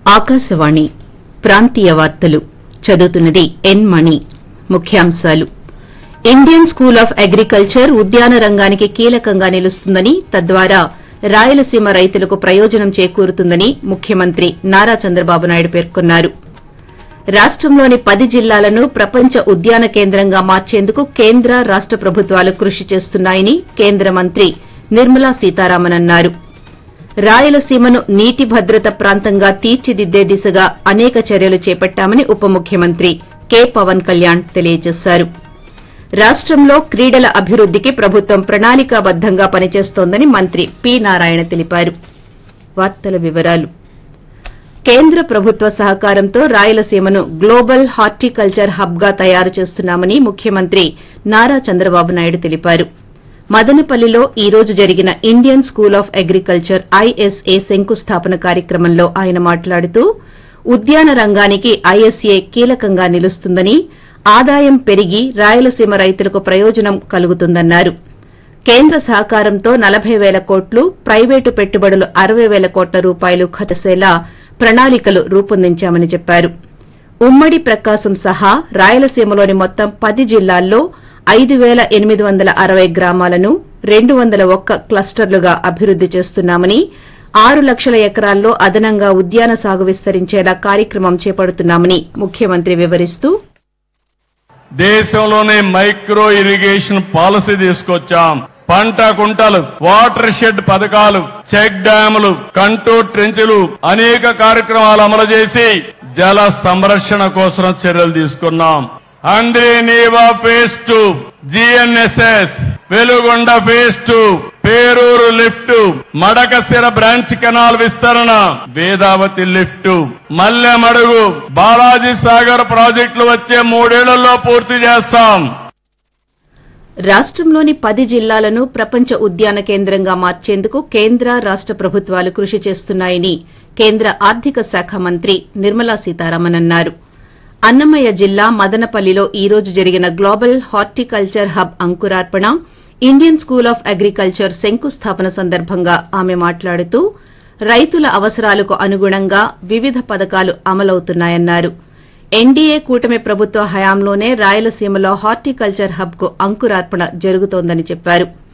ఆకాశవాణి ప్రాంతీయ వార్తలు చదువుతున్నది ఎన్ మణి ముఖ్యాంశాలు ఇండియన్ స్కూల్ ఆఫ్ అగ్రికల్చర్ ఉద్యాన రంగానికి కీలకంగా నిలుస్తుందని తద్వారా రాయలసీమ రైతులకు ప్రయోజనం చేకూరుతుందని ముఖ్యమంత్రి నారా చంద్రబాబు నాయుడు పేర్కొన్నారు రాష్టంలోని పది జిల్లాలను ప్రపంచ ఉద్యాన కేంద్రంగా మార్చేందుకు కేంద్ర రాష్ట ప్రభుత్వాలు కృషి చేస్తున్నాయని కేంద్ర మంత్రి నిర్మలా సీతారామన్ అన్నారు రాయలసీమను నీటి భద్రత ప్రాంతంగా తీర్చిదిద్దే దిశగా అనేక చర్యలు చేపట్టామని ఉప ముఖ్యమంత్రి కె పవన్ కళ్యాణ్ తెలియజేశారు రాష్టంలో క్రీడల అభివృద్దికి ప్రభుత్వం ప్రణాళికాబద్దంగా పనిచేస్తోందని మంత్రి పి నారాయణ తెలిపారు వార్తల వివరాలు కేంద్ర ప్రభుత్వ సహకారంతో రాయలసీమను గ్లోబల్ హార్టికల్చర్ హబ్ గా తయారు చేస్తున్నామని ముఖ్యమంత్రి నారా చంద్రబాబు నాయుడు తెలిపారు మదనపల్లిలో ఈ రోజు జరిగిన Indian School of Agriculture ISA శంకుస్థాపన కార్యక్రమంలో ఆయన మాట్లాడుతూ ఉద్యాన రంగానికి ఐఎస్ఏ కీలకంగా నిలుస్తుందని ఆదాయం పెరిగి రాయలసీమ రైతులకు ప్రయోజనం కలుగుతుందన్నారు కేంద్ర సహకారంతో నలభై పేల కోట్లు ప్రైవేటు పెట్టుబడులు అరవై పేల కోట్ల రూపాయలు ఖర్చేలా ప్రణాళికలు రూపొందించామని చెప్పారు ఉమ్మడి ప్రకాశం సహా రాయలసీమలోని మొత్తం పది జిల్లాల్లో ఐదు పేల ఎనిమిది వందల అరవై గ్రామాలను రెండు వందల ఒక్క క్లస్టర్లుగా అభివృద్ది చేస్తున్నామని ఆరు లక్షల ఎకరాల్లో అదనంగా ఉద్యాన సాగు విస్తరించేలా కార్యక్రమం చేపడుతున్నామని ముఖ్యమంత్రి వివరిస్తూ దేశంలోనే మైక్రో ఇరిగేషన్ పాలసీ తీసుకొచ్చాం పంట కుంటలు వాటర్ షెడ్ పథకాలు చెక్ డ్యాములు కంటోర్ ట్రెంచులు అనేక కార్యక్రమాలు అమలు చేసి జల సంరక్షణ కోసం చర్యలు తీసుకున్నాం Handri Neeva phase two GNSS Veligonda phase two Peruru lift Madakasira branch canal విస్తరణ వేదావతి లిఫ్ట్ మల్లెమడుగు బాలాజీ సాగర్ ప్రాజెక్టులు వచ్చే మూడేళ్లలో పూర్తి చేస్తాం రాష్టంలోని పది జిల్లాలను ప్రపంచ ఉద్యాన కేంద్రంగా మార్చేందుకు కేంద్ర రాష్ట ప్రభుత్వాలు కృషి చేస్తున్నాయని కేంద్ర ఆర్థిక శాఖ మంత్రి నిర్మలా సీతారామన్ అన్నారు అన్నమయ్య జిల్లా మదనపల్లిలో ఈ రోజు జరిగిన గ్లోబల్ హార్టికల్చర్ హబ్ అంకురార్పణ ఇండియన్ స్కూల్ ఆఫ్ అగ్రికల్చర్ శంకుస్థాపన సందర్భంగా ఆమె మాట్లాడుతూ రైతుల అవసరాలకు అనుగుణంగా వివిధ పథకాలు అమలవుతున్నాయన్నారు ఎన్డీఏ కూటమి ప్రభుత్వ హయాంలోనే రాయలసీమలో హార్టికల్చర్ హబ్ కు అంకురార్పణ జరుగుతోందని చెప్పారు